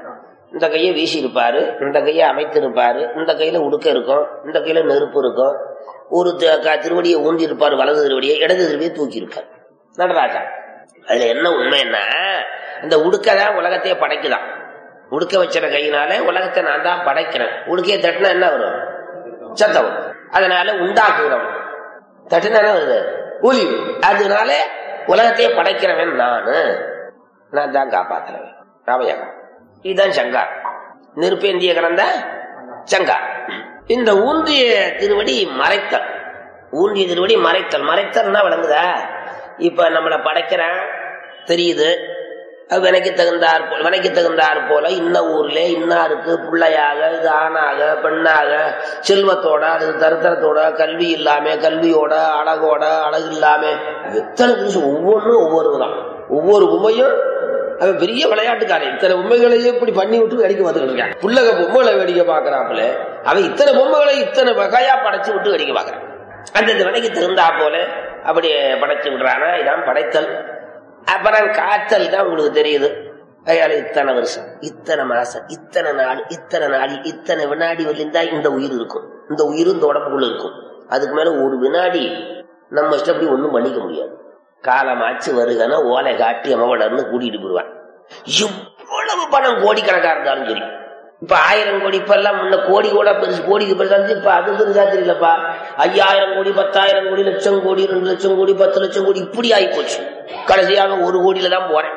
A: இந்த கையை வீசி இருப்பாரு இந்த கையை அமைத்திருப்பாரு இந்த கையில உடுக்க இருக்கும் இந்த கையில நெருப்பு இருக்கும் ஒரு த- க- திருவடியை ஊண்டி இருப்பாரு வலது திருவடியை இடது திருவடியை தூக்கி இருப்பார் நடராஜா அதுல என்ன உண்மைன்னா இந்த உடுக்கதான் உலகத்தையே படைக்குதான் உடுக்க வச்சிட கையினால உலகத்தை நான் தான் படைக்கிறேன் உடுக்கையை தட்டினா என்ன வரும் சத்தம் வரும். அதனால உண்டாக்குகிறவன் தட்டுனா என்ன வருது ஒலி வரும். அதனால உலகத்தையே படைக்கிறவன் நானு நான் தான் காப்பாத்துறவன் ராமயகம் இதுதான் சங்கார் நெருப்பேந்திய கிடந்த சங்கார் இந்த ஊன்றிய திருவடி மறைத்தல் ஊன்றிய திருவடி மறைத்தல் மறைத்தல்னா விளங்குதா இப்ப நம்மளை படைக்கிறான் தெரியுது அது வினைக்கு தகுந்தார் போல வினைக்கு தகுந்தார் போல இன்ன ஊர்ல இன்னாருக்கு பிள்ளையாக இது ஆணாக பெண்ணாக செல்வத்தோட அது தரித்திரத்தோட கல்வி இல்லாம கல்வியோட அழகோட அழகு இல்லாம எத்தனை புதுசு ஒவ்வொன்றும் ஒவ்வொரு தான் ஒவ்வொரு உண்மையும் அவன் பெரிய விளையாட்டுக்காரன் இத்தனை பொம்மைகளையும் இப்படி பண்ணி விட்டு வேடிக்கை பார்த்துக்கிட்டு இருக்கான் புள்ளக பொம்மைகளை வேடிக்கை பார்க்கறாப்புல அவன் இத்தனை பொம்மைகளை இத்தனை வகையா படைச்சு விட்டு வேடிக்கை பார்க்கறான் அந்தந்த வினைக்கு தகுந்தா போல அப்படி படைச்சு விடுறானா இதான் படைத்தல் அப்புறம் காத்தல் தான் உங்களுக்கு தெரியுது அதனால இத்தனை வருஷம் இத்தனை மாசம் இத்தனை நாள் இத்தனை நாள் இத்தனை வினாடி வரலையும் தான் இந்த உயிர் இருக்கும் இந்த உயிர் இந்த உடம்புக்குள்ள இருக்கும் அதுக்கு மேல ஒரு வினாடி நம்ம இஷ்டப்படி ஒண்ணும் பண்ணிக்க முடியாது காலமாச்சு வருகனா ஓலை காட்டி அமவளர்னு கூட்டிட்டு போடுவான் எவ்வளவு பணம் கோடிக்கணக்கா இருந்தாலும் சரி இப்ப ஆயிரம் கோடி இப்ப எல்லாம் முன்ன கோடி கூட பெருசு கோடிக்கு பெருசா இருந்துச்சு இப்ப அது பெருசா தெரியலப்பா ஐயாயிரம் கோடி பத்தாயிரம் கோடி லட்சம் கோடி ரெண்டு லட்சம் கோடி பத்து லட்சம் கோடி இப்படி ஆகி போச்சு கடைசியாக ஒரு கோடியில தான் போறேன்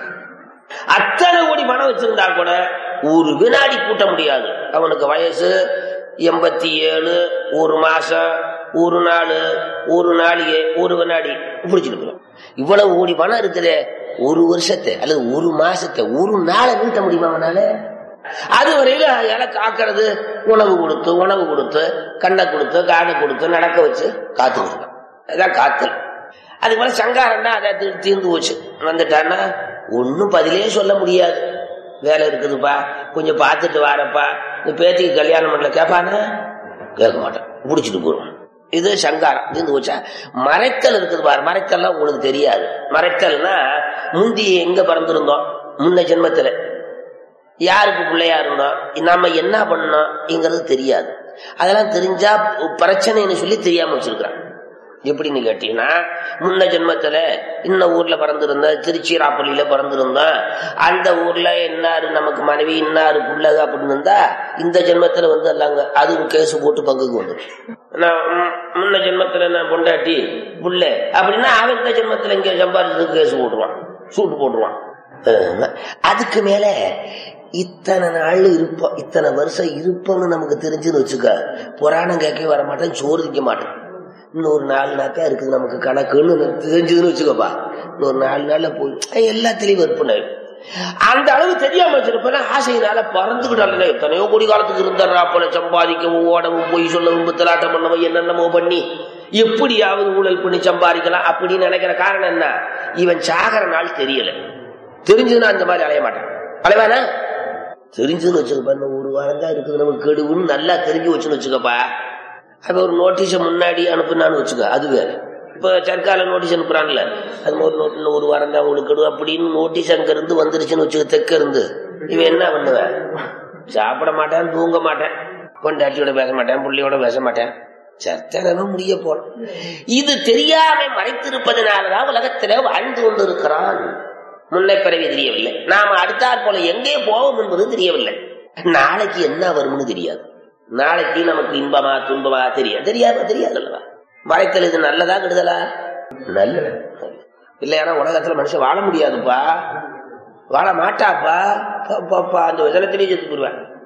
A: அத்தனை கோடி பணம் வச்சிருந்தா கூட ஒரு வினாடி கூட்ட முடியாது அவனுக்கு வயசு எண்பத்தி ஏழு ஒரு மாசம் ஒரு நாள் ஒரு நாளிகை ஒரு வினாடி பிடிச்சிட்டு போயிடும் இவ்வளவு கோடி பணம் இருக்குதே ஒரு வருஷத்தை அல்லது ஒரு மாசத்தை ஒரு நாளை நீட்ட முடியுமா அவனால அது வரையில இலை காக்கிறது உணவு கொடுத்து உணவு கொடுத்து கண்ணை கொடுத்து காதை கொடுத்து நடக்க வச்சு காத்துக்கிட்டு அதான் காத்தல் அதுக்கு மேல சங்காரம்னா அதை தீ- தீர்ந்து போச்சு வந்துட்டான்னா ஒன்னும் பதிலே சொல்ல முடியாது வேலை இருக்குதுப்பா கொஞ்சம் பார்த்துட்டு வாரப்பா இந்த பேத்திக்கு கல்யாணம் பண்ணல கேட்பானா கேட்க மாட்டேன் பிடிச்சிட்டு போடுவோம் இது சங்காரம் தீர்ந்து போச்சா மறைத்தல் இருக்குது பாரு மறைத்தல்லாம் உங்களுக்கு தெரியாது மறைத்தல்னா முந்தி எங்க பிறந்திருந்தோம் முன்ன ஜென்மத்துல யாருக்கு பிள்ளையா இருந்தோம் நம்ம என்ன பண்ணோம்ங்கிறது தெரியாது அதெல்லாம் தெரிஞ்சா பிரச்சனைன்னு சொல்லி தெரியாம வச்சிருக்கிறான் எப்படின்னு கேட்டீங்கன்னா முன்ன ஜென்மத்துல இன்ன ஊர்ல பிறந்திருந்த திருச்சிராப்பள்ளியில பிறந்திருந்தோம் அந்த ஊர்ல இன்னாரு நமக்கு மனைவி இன்னாரு புள்ளக அப்படின்னு இருந்தா இந்த ஜென்மத்துல வந்து எல்லாங்க அதுவும் கேஸ் போட்டு பங்குக்கு வந்துடும் நான் ம், முன்ன ஜென்மத்துல நான் பொண்டாட்டி புள்ள அப்படின்னா அவன் இந்த ஜென்மத்துல இங்க சம்பாதிச்சதுக்கு கேஸ் போட்டுருவான் சூட்டு போட்டுருவான் அஹ், அதுக்கு மேல இத்தனை நாள் இருப்போம் இத்தனை வருஷம் இருப்போம்னு நமக்கு தெரிஞ்சுன்னு வச்சுக்க புராணம் கேட்க வர மாட்டேன் சோறு திங்க மாட்டேன் இன்னொரு நாலு நாக்கா இருக்குது நமக்கு கணக்குன்னு எனக்கு தெரிஞ்சதுன்னு வச்சுக்கோப்பா இன்னொரு நாலு நாள்ல போய் அஹ் எல்லாத்துலயும் விற்பனை அந்த அளவு தெரியாம வச்சிருப்பேன் ஆசையினால பறந்துகிட்டால எத்தனையோ கோடி காலத்துக்கு இருந்தாரா போல சம்பாதிக்கவும் ஓடவும் போய் சொல்லவும் பித்தலாட்டம் பண்ணவும் என்னென்னமோ பண்ணி எப்படியாவது ஊழல் பண்ணி சம்பாதிக்கலாம் அப்படின்னு நினைக்கிற காரணம் என்ன இவன் சாகர நாள் தெரியல தெரிஞ்சதுன்னா அந்த மாதிரி அலைய மாட்டான் அலைவானா தெரிஞ்சதுன்னு வச்சுக்கப்பா இன்னும் ஒரு வாரம் தான் இருக்குது நமக்கு கெடுவுன்னு நல்லா தெரிஞ்சு வச்சுன்னு வச்சுக்கப்பா அப்ப ஒரு நோட்டீஸை முன்னாடி அனுப்புனான்னு வச்சுக்க அது வேற இப்ப சர்க்கால நோட்டீஸ் அனுப்புறான்ல அது ஒரு நோட் இன்னும் ஒரு வாரம் தான் உங்களுக்கு கெடு அப்படின்னு நோட்டீஸ் அங்க இருந்து வந்துருச்சுன்னு வச்சுக்க தெக்க இருந்து இவன் என்ன பண்ணுவேன் சாப்பிட மாட்டேன் தூங்க மாட்டேன் பொண்டாட்டியோட பேச மாட்டேன் புள்ளியோட பேச மாட்டேன் சத்தனமே முடிய போறோம் இது தெரியாம மறைத்திருப்பதனாலதான் உலகத்திலே வாழ்ந்து கொண்டிருக்கிறான் முன்னை பிறவி தெரியவில்லை நாம அடுத்தாற் போல எங்கே போவோம் என்பது தெரியவில்லை நாளைக்கு என்ன வரும்னு தெரியாது நாளைக்கு நமக்கு இன்பமா துன்பமா தெரியாது தெரியாம தெரியாது அல்லவா மறைத்தல் இது நல்லதா கெடுதலா நல்லது இல்லையானா உலகத்துல மனுஷன் வாழ முடியாதுப்பா வாழ மாட்டாப்பா பா, பா, பா, அந்த விதனத்திலேயே செத்து போடுவேன்